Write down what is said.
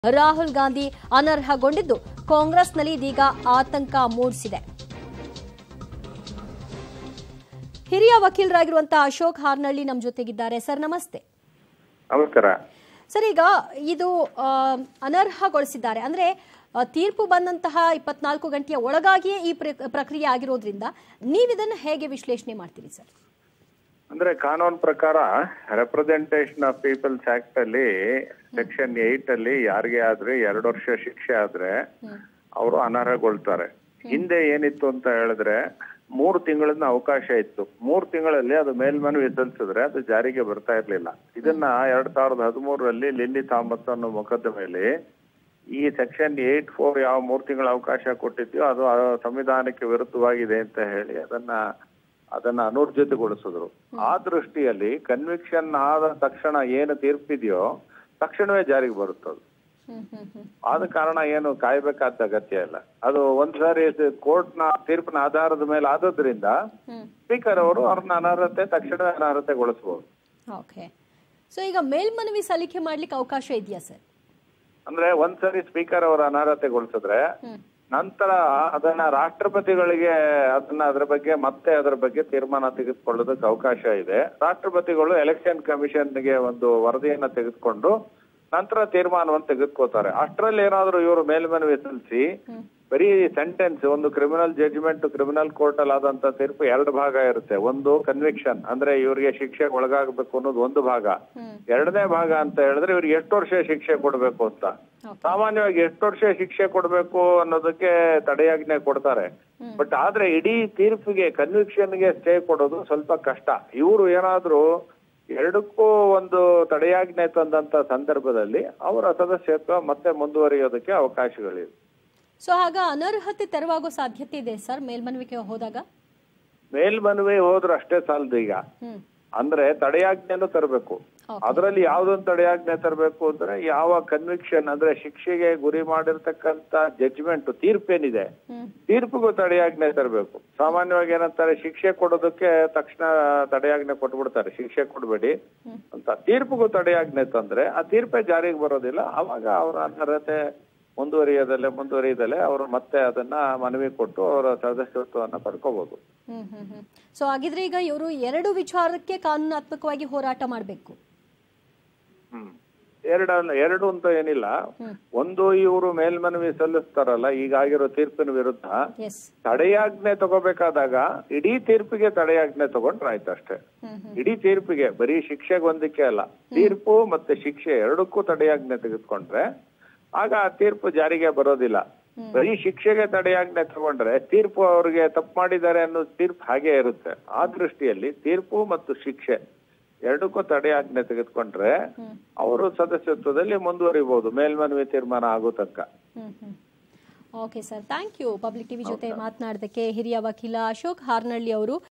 ರಾಹುಲ್ ಗಾಂಧಿ ಅನರ್ಹಗೊಂಡಿದ್ದು ಕಾಂಗ್ರೆಸ್ನಲ್ಲಿ ಇದೀಗ ಆತಂಕ ಮೂಡಿಸಿದೆ ಹಿರಿಯ ವಕೀಲರಾಗಿರುವಂತಹ ಅಶೋಕ್ ಹಾರ್ನಳ್ಳಿ ನಮ್ಮ ಜೊತೆಗಿದ್ದಾರೆ ಸರ್ ನಮಸ್ತೆ ನಮಸ್ಕಾರ ಸರ್ ಈಗ ಇದು ಆ, ಅನರ್ಹಗೊಳಿಸಿದ್ದಾರೆ ಅಂದ್ರೆ ಆ, ತೀರ್ಪು ಬಂದಂತಹ ಇಪ್ಪತ್ನಾಲ್ಕು ಗಂಟೆಯ ಒಳಗಾಗಿಯೇ ಈ ಪ್ರ- ಪ್ರಕ್ರಿಯೆ ಆಗಿರೋದ್ರಿಂದ ನೀವಿದನ್ನು ಹೇಗೆ ವಿಶ್ಲೇಷಣೆ ಮಾಡ್ತೀರಿ ಸರ್ ಅಂದ್ರೆ ಕಾನೂನು ಪ್ರಕಾರ ರೆಪ್ರೆಸೆಂಟೇಷನ್ ಆಫ್ ಪೀಪಲ್ಸ್ ಆಕ್ಟ್ ಅಲ್ಲಿ ಸೆಕ್ಷನ್ ಏಟ್ ಅಲ್ಲಿ ಯಾರಿಗೆ ಆದ್ರೆ ಎರಡು ವರ್ಷ ಶಿಕ್ಷೆ ಆದ್ರೆ ಅವರು ಅನರ್ಹಗೊಳ್ತಾರೆ ಹಿಂದೆ ಏನಿತ್ತು ಅಂತ ಹೇಳಿದ್ರೆ ಮೂರು ತಿಂಗಳಿನ ಅವಕಾಶ ಇತ್ತು ಮೂರು ತಿಂಗಳಲ್ಲಿ ಅದು ಮೇಲ್ಮನವಿ ಸಲ್ಲಿಸಿದ್ರೆ ಅದು ಜಾರಿಗೆ ಬರ್ತಾ ಇರ್ಲಿಲ್ಲ ಇದನ್ನ ಎರಡ್ ಸಾವಿರದ ಹದಿಮೂರರಲ್ಲಿ ಲಿಲ್ಲಿ ಥಾಮಸ್ ಅನ್ನೋ ಮೊಕದ್ದಮೆಯಲ್ಲಿ ಈ ಸೆಕ್ಷನ್ ಏಟ್ ಫೋರ್ ಯಾವ ಮೂರು ತಿಂಗಳ ಅವಕಾಶ ಕೊಟ್ಟಿದ್ಯೋ ಅದು ಆ ಸಂವಿಧಾನಕ್ಕೆ ವಿರುದ್ಧವಾಗಿದೆ ಅಂತ ಹೇಳಿ ಅದನ್ನ ಅದನ್ನ ಅನೂರ್ಜಿತಗೊಳಿಸಿದ್ರು ಆ ದೃಷ್ಟಿಯಲ್ಲಿ ಕನ್ವಿಕ್ಷನ್ ಆದ ತಕ್ಷಣ ಏನು ತೀರ್ಪಿದೆಯೋ ತಕ್ಷಣವೇ ಜಾರಿಗೆ ಬರುತ್ತದು ಹ್ಮ್ ಹ್ಮ್ ಹ್ಮ್ ಆದ ಕಾರಣ ಏನು ಕಾಯ್ಬೇಕಾದ ಅಗತ್ಯ ಇಲ್ಲ ಅದು ಒಂದ್ಸಾರಿ ಕೋರ್ಟ್ನ ತೀರ್ಪಿನ ಆಧಾರದ ಮೇಲೆ ಆದದ್ರಿಂದ ಹ್ಮ್ ಸ್ಪೀಕರ್ ಅವರು ಅವ್ರನ್ನ ಅನರ್ಹತೆ ತಕ್ಷಣವೇ ಅನರ್ಹತೆಗೊಳಿಸಬಹುದು ಓಕೆ ಸೊ ಈಗ ಮೇಲ್ಮನವಿ ಸಲ್ಲಿಕೆ ಮಾಡ್ಲಿಕ್ಕೆ ಅವಕಾಶ ಇದೆಯಾ ಸರ್ ಅಂದ್ರೆ ಒಂದ್ಸರಿ ಸ್ಪೀಕರ್ ಅವರ ಅನರ್ಹತೆಗೊಳಿಸಿದ್ರೆ ಹ್ಮ್ ನಂತರ ಅದನ್ನ ರಾಷ್ಟ್ರಪತಿಗಳಿಗೆ ಅದನ್ನ ಅದ್ರ ಬಗ್ಗೆ ಮತ್ತೆ ಅದರ ಬಗ್ಗೆ ತೀರ್ಮಾನ ತೆಗೆದುಕೊಳ್ಳೋದಕ್ಕೆ ಅವಕಾಶ ಇದೆ ರಾಷ್ಟ್ರಪತಿಗಳು ಎಲೆಕ್ಷನ್ ಕಮಿಷನ್ಗೆ ಒಂದು ವರದಿಯನ್ನ ತೆಗೆದುಕೊಂಡು ನಂತರ ತೀರ್ಮಾನವನ್ನು ತೆಗೆದುಕೋತಾರೆ ಅಷ್ಟರಲ್ಲಿ ಏನಾದ್ರೂ ಇವರು ಮೇಲ್ಮನವಿ ಸಲ್ಲಿಸಿ ಹ್ಮ್ ಬರೀ ಸೆಂಟೆನ್ಸ್ ಒಂದು ಕ್ರಿಮಿನಲ್ ಜಡ್ಜ್ಮೆಂಟ್ ಕ್ರಿಮಿನಲ್ ಕೋರ್ಟ್ ಅಲ್ಲಿ ಆದಂತ ತೀರ್ಪು ಎರಡು ಭಾಗ ಇರುತ್ತೆ ಒಂದು ಕನ್ವಿಕ್ಷನ್ ಅಂದ್ರೆ ಇವರಿಗೆ ಶಿಕ್ಷೆಗೆ ಒಳಗಾಗಬೇಕು ಅನ್ನೋದು ಒಂದು ಭಾಗ ಹ್ಮ್ ಎರಡನೇ ಭಾಗ ಅಂತ ಹೇಳಿದ್ರೆ ಇವ್ರಿಗೆ ಎಷ್ಟು ವರ್ಷ ಶಿಕ್ಷೆ ಕೊಡಬೇಕು ಅಂತ ಓಕೆ ಸಾಮಾನ್ಯವಾಗಿ ಎಷ್ಟು ವರ್ಷ ಶಿಕ್ಷೆ ಕೊಡಬೇಕು ಅನ್ನೋದಕ್ಕೆ ತಡೆಯಾಜ್ಞೆ ಕೊಡ್ತಾರೆ ಹ್ಮ್. ಬಟ್ ಆದ್ರೆ ಇಡೀ ತೀರ್ಪಿಗೆ ಕನ್ವಿಕ್ಷನ್ಗೆ ಸ್ಟೇ ಕೊಡೋದು ಸ್ವಲ್ಪ ಕಷ್ಟ ಇವರು ಏನಾದ್ರೂ ಎರಡಕ್ಕೂ ಒಂದು ತಡೆಯಾಜ್ಞೆ ತಂದಂತ ಸಂದರ್ಭದಲ್ಲಿ ಅವರ ಸದಸ್ಯತ್ವ ಮತ್ತೆ ಮುಂದುವರಿಯೋದಕ್ಕೆ ಅವಕಾಶಗಳಿವೆ ಸೊ ಆಗ ಅನರ್ಹತೆ ತೆರವಾಗೋ ಸಾಧ್ಯತೆ ಇದೆ ಸರ್ ಮೇಲ್ಮನವಿಗೆ ಹೋದಾಗ ಮೇಲ್ಮನವಿ ಹೋದ್ರೆ ಅಷ್ಟೇ ಸಾಲದು ಈಗ ಹ್ಮ್ ಅಂದ್ರೆ ತಡೆಯಾಜ್ಞೆನೂ ತರಬೇಕು Okay. ಅದರಲ್ಲಿ ಯಾವ್ದೊಂದು ತಡೆಯಾಜ್ಞೆ ತರಬೇಕು ಅಂದ್ರೆ ಯಾವ ಕನ್ವಿಕ್ಷನ್ ಅಂದ್ರೆ ಶಿಕ್ಷೆಗೆ ಗುರಿ ಮಾಡಿರ್ತಕ್ಕಂತ ಜಡ್ಜ್ಮೆಂಟ್ ತೀರ್ಪೇನಿದೆ ಹ್ಮ್ ತೀರ್ಪಿಗೂ ತಡೆಯಾಜ್ಞೆ ತರಬೇಕು ಸಾಮಾನ್ಯವಾಗಿ ಏನಂತಾರೆ ಶಿಕ್ಷೆ ಕೊಡೋದಕ್ಕೆ ತಕ್ಷಣ ತಡೆಯಾಜ್ಞೆ ಕೊಟ್ಬಿಡ್ತಾರೆ ಶಿಕ್ಷೆ ಕೊಡಬೇಡಿ ಹ್ಮ್. ಅಂತ ತೀರ್ಪಿಗೂ ತಡೆಯಾಜ್ಞೆ ತಂದ್ರೆ ಆ ತೀರ್ಪೇ ಜಾರಿಗೆ ಬರೋದಿಲ್ಲ ಅವಾಗ ಅವರ ಅನರ್ಹತೆ ಮುಂದುವರಿಯೋದಲ್ಲೇ ಮುಂದುವರಿಯೋದಲ್ಲೇ ಅವರು ಮತ್ತೆ ಅದನ್ನ ಮನವಿ ಕೊಟ್ಟು ಅವರ ಸದಸ್ಯತ್ವವನ್ನ ಪಡ್ಕೋಬಹುದು ಹ್ಮ್ ಹ್ಮ್ ಹ್ಮ್ ಸೊ ಹಾಗಿದ್ರೆ ಈಗ ಇವರು ಎರಡು ವಿಚಾರಕ್ಕೆ ಕಾನೂನಾತ್ಮಕವಾಗಿ ಹೋರಾಟ ಮಾಡಬೇಕು ಹ್ಮ್ ಎರಡ ಎರಡು ಅಂತ ಏನಿಲ್ಲ ಹ್ಮ್ ಒಂದು ಇವರು ಮೇಲ್ಮನವಿ ಸಲ್ಲಿಸ್ತಾರಲ್ಲ ಈಗ ಆಗಿರೋ ತೀರ್ಪಿನ ವಿರುದ್ಧ ಎಸ್ ತಡೆಯಾಜ್ಞೆ ತಗೋಬೇಕಾದಾಗ ಇಡೀ ತೀರ್ಪಿಗೆ ತಡೆಯಾಜ್ಞೆ ತಗೊಂಡ್ರೆ ಆಯ್ತು ಅಷ್ಟೇ ಹ್ಮ್ ಹ್ಮ್ ಇಡೀ ತೀರ್ಪಿಗೆ ಬರೀ ಶಿಕ್ಷೆಗೆ ಒಂದಕ್ಕೆ ಅಲ್ಲ ತೀರ್ಪು ಮತ್ತೆ ಶಿಕ್ಷೆ ಎರಡಕ್ಕೂ ತಡೆಯಾಜ್ಞೆ ತೆಗೆದುಕೊಂಡ್ರೆ ಆಗ ಆ ತೀರ್ಪು ಜಾರಿಗೆ ಬರೋದಿಲ್ಲ ಬರೀ ಶಿಕ್ಷೆಗೆ ತಡೆಯಾಜ್ಞೆ ತಗೊಂಡ್ರೆ ತೀರ್ಪು ಅವ್ರಿಗೆ ತಪ್ಪು ಮಾಡಿದ್ದಾರೆ ಅನ್ನೋ ತೀರ್ಪು ಹಾಗೆ ಇರುತ್ತೆ ಆ ದೃಷ್ಟಿಯಲ್ಲಿ ತೀರ್ಪು ಮತ್ತು ಶಿಕ್ಷೆ ಎರಡಕ್ಕೂ ತಡೆಯಾಜ್ಞೆ ತೆಗೆದುಕೊಂಡ್ರೆ ಹ್ಮ್ ಅವರು ಸದಸ್ಯತ್ವದಲ್ಲಿ ಮುಂದುವರಿಬಹುದು ಮೇಲ್ಮನವಿ ತೀರ್ಮಾನ ಆಗೋ ತನಕ hmm hmm okay sir thank you public TV ಜೊತೆ ಮಾತನಾಡೋದಕ್ಕೆ ಹಿರಿಯ ವಕೀಲ ಅಶೋಕ್ ಹಾರ್ನಳ್ಳಿ ಅವರು